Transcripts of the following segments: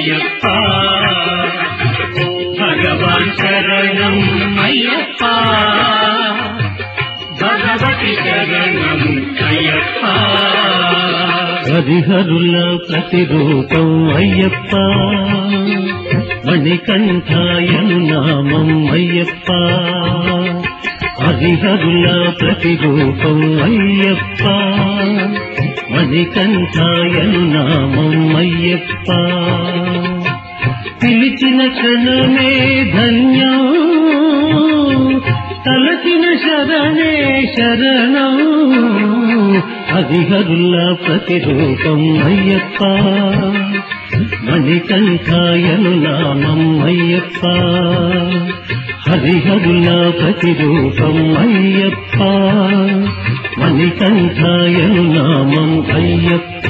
అయ్యప్ప భగవాన్ శరణం అయ్యప్ప భగవతి శరణం అయ్యప్ప హరిహరుల ప్రతిరూపం అయ్యప్ప మణికంఠాయను నామం అయ్యప్ప హరిహరుల ప్రతిరూపం అయ్యప్ప మణికంఠాయను నామం అయ్యప్ప పిలిచిన క్షణమే ధన్యం తలచిన శరణే శరణం హరిహరుల ప్రతిరూపం అయ్యప్ప మణికంఠాయను నామం అయ్యప్ప హరిహరుల ప్రతిరూపం అయ్యప్ప మణికంఠాయను నామం అయ్యప్ప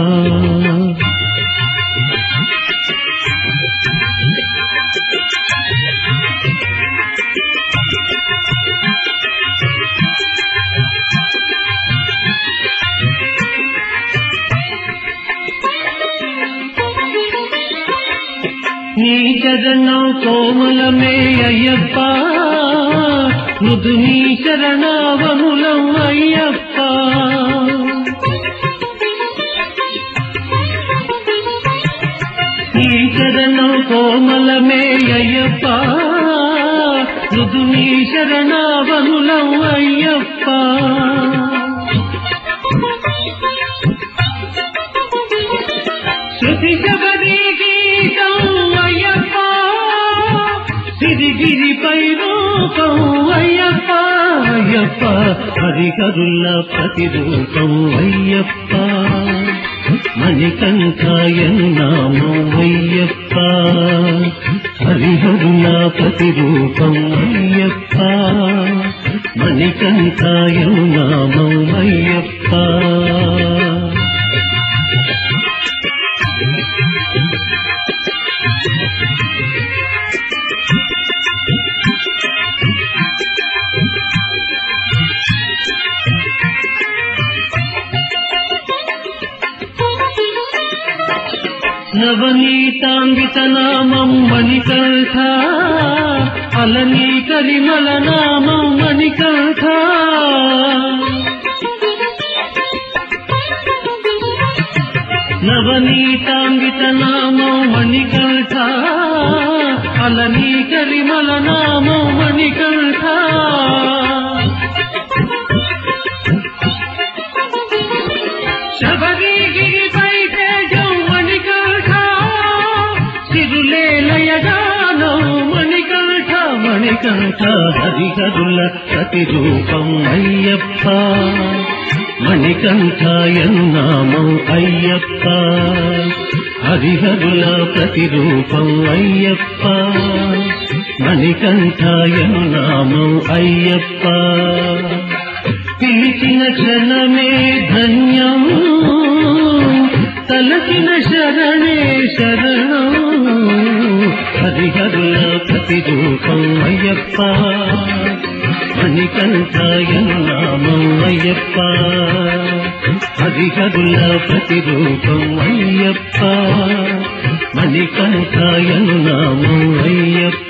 నీ చరణం కోమలమే అయ్యప్ప మృదు నీ శరణావములం అయ్యప్ప నీ చరణం కోమలమే అయ్యప్ప మృదు నీ శరణావములం అయ్యప్ప శృతి శబరి గీతం అయ్యప్ప సిరిగిరిపై రూపం అయ్యప్ప అయ్యప్ప హరిహరుల ప్రతిరూపం అయ్యప్ప మణికంఠాయను నామం అయ్యప్ప హరిహరుల ప్రతిరూపం అయ్యప్ప మణికంఠాయను నామం అయ్యప్ప నవనీతాంగిత నామం మణికంఠ అలనీ కరిమల నామం మణికంఠ నవనీతాంగిత నామం మణికంఠ అలనీ కరిమల నామం మణికంఠ శబరిగిరిపై తేజం మణికంఠ సిరులేలయగానం మణికంఠ మణికంఠ హరిహరుల ప్రతిరూపం అయ్యప్ప మణికంఠాయను నామం అయ్యప్ప హరిహరుల ప్రతిరూపం అయ్యప్ప మణికంఠాయను నామం అయ్యప్ప పిలిచిన క్షణమే ధన్యం తలచిన శరణే శరణం హరిహరుల ప్రతిరూపం అయ్యప్ప మణికంఠాయను నామం అయ్యప్ప హరిహరుల ప్రతిరూపం అయ్యప్ప మణికంఠాయను నామం అయ్యప్ప